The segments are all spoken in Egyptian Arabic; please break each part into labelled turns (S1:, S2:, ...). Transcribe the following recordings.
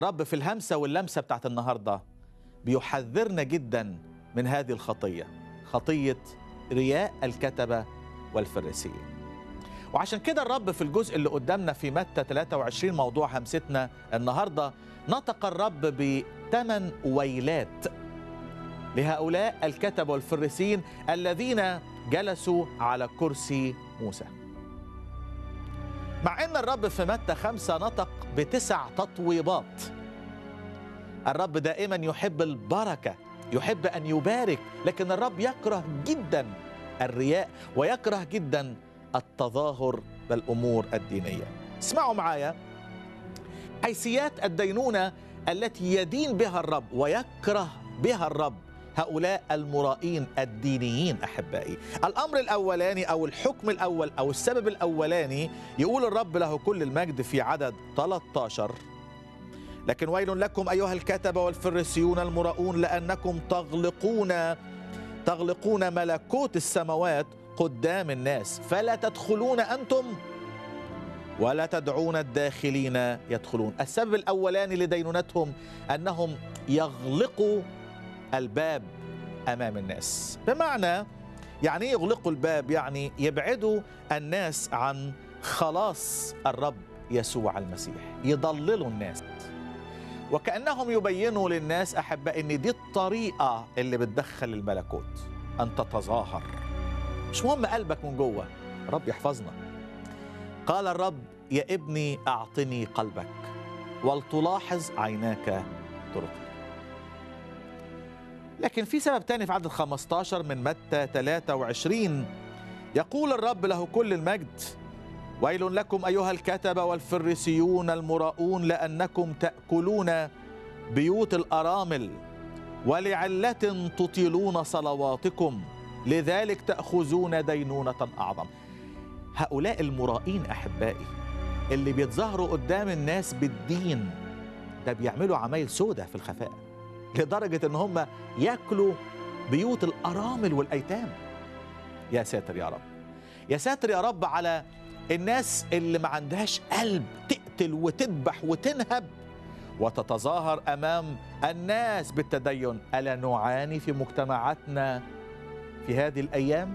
S1: رب في الهمسة واللمسة بتاعت النهاردة بيحذرنا جدا من هذه الخطية خطية رياء الكتبة والفريسيين وعشان كده الرب في الجزء اللي قدامنا في متى 23 موضوع همستنا النهاردة نطق الرب بثمان ويلات لهؤلاء الكتبة والفريسيين الذين جلسوا على كرسي موسى مع ان الرب في متى خمسة نطق بتسع تطويبات الرب دائما يحب البركة يحب أن يبارك لكن الرب يكره جدا الرياء ويكره جدا التظاهر بالأمور الدينية اسمعوا معايا حيثيات الدينونة التي يدين بها الرب ويكره بها الرب هؤلاء المرائين الدينيين احبائي الامر الاولاني او الحكم الاول او السبب الاولاني يقول الرب له كل المجد في عدد 13 لكن ويل لكم ايها الكتبه والفريسيون المراؤون لانكم تغلقون تغلقون ملكوت السماوات قدام الناس فلا تدخلون انتم ولا تدعون الداخلين يدخلون السبب الاولاني لدينونتهم انهم يغلقوا الباب امام الناس بمعنى يعني ايه يغلقوا الباب يعني يبعدوا الناس عن خلاص الرب يسوع المسيح يضللوا الناس وكانهم يبينوا للناس احباء ان دي الطريقه اللي بتدخل الملكوت ان تتظاهر مش مهم قلبك من جوه رب يحفظنا قال الرب يا ابني اعطني قلبك ولتلاحظ عيناك طرقي لكن في سبب تاني في عدد 15 من متى 23 يقول الرب له كل المجد ويل لكم ايها الكتبه والفريسيون المراؤون لانكم تاكلون بيوت الارامل ولعله تطيلون صلواتكم لذلك تاخذون دينونه اعظم هؤلاء المرائين احبائي اللي بيتظاهروا قدام الناس بالدين ده بيعملوا عمايل سودة في الخفاء لدرجة ان هم ياكلوا بيوت الارامل والايتام يا ساتر يا رب يا ساتر يا رب على الناس اللي ما عندهاش قلب تقتل وتذبح وتنهب وتتظاهر امام الناس بالتدين الا نعاني في مجتمعاتنا في هذه الايام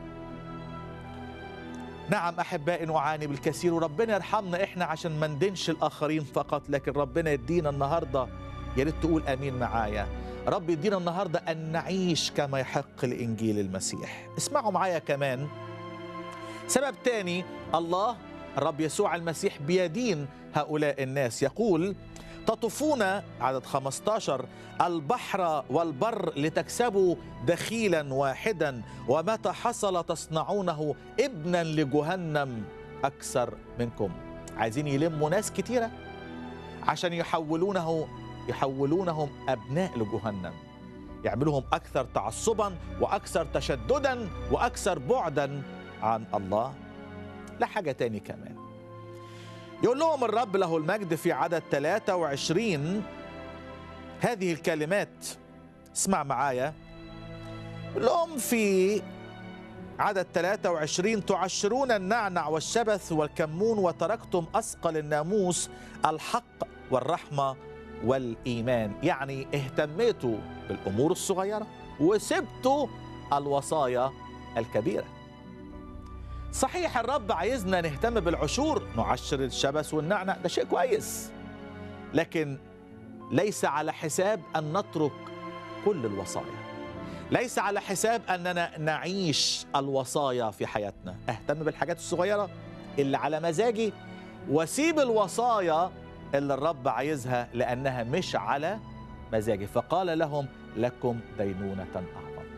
S1: نعم احبائي نعاني بالكثير وربنا يرحمنا احنا عشان ما ندينش الاخرين فقط لكن ربنا يدينا النهارده يا ريت تقول امين معايا رب يدينا النهارده ان نعيش كما يحق لانجيل المسيح اسمعوا معايا كمان سبب تاني الله الرب يسوع المسيح بيدين هؤلاء الناس يقول تطوفون عدد 15 البحر والبر لتكسبوا دخيلا واحدا ومتى حصل تصنعونه ابنا لجهنم اكثر منكم عايزين يلموا ناس كتيره عشان يحولونه يحولونهم ابناء لجهنم يعملوهم اكثر تعصبا واكثر تشددا واكثر بعدا عن الله لا حاجه تاني كمان يقول لهم الرب له المجد في عدد 23 هذه الكلمات اسمع معايا يقول لهم في عدد 23 تعشرون النعنع والشبث والكمون وتركتم أثقل الناموس الحق والرحمة والإيمان يعني اهتميتوا بالأمور الصغيرة وسبتوا الوصايا الكبيرة صحيح الرب عايزنا نهتم بالعشور نعشر الشبث والنعنع ده شيء كويس لكن ليس على حساب أن نترك كل الوصايا ليس على حساب أننا نعيش الوصايا في حياتنا أهتم بالحاجات الصغيرة اللي على مزاجي وسيب الوصايا اللي الرب عايزها لأنها مش على مزاجي فقال لهم لكم دينونة أعظم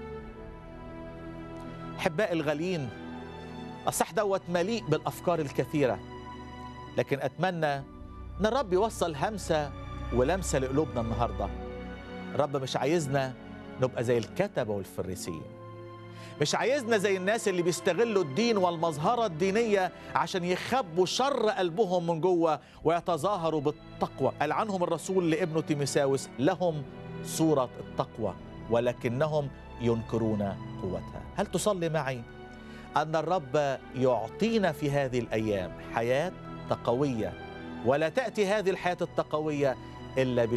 S1: أحباء الغالين الصح دوت مليء بالأفكار الكثيرة لكن أتمنى أن الرب يوصل همسة ولمسة لقلوبنا النهاردة الرب مش عايزنا نبقى زي الكتبة والفريسيين مش عايزنا زي الناس اللي بيستغلوا الدين والمظهرة الدينية عشان يخبوا شر قلبهم من جوه ويتظاهروا بالتقوى قال عنهم الرسول لابنه تيمساوس لهم صورة التقوى ولكنهم ينكرون قوتها هل تصلي معي أن الرب يعطينا في هذه الأيام حياة تقوية ولا تأتي هذه الحياة التقوية إلا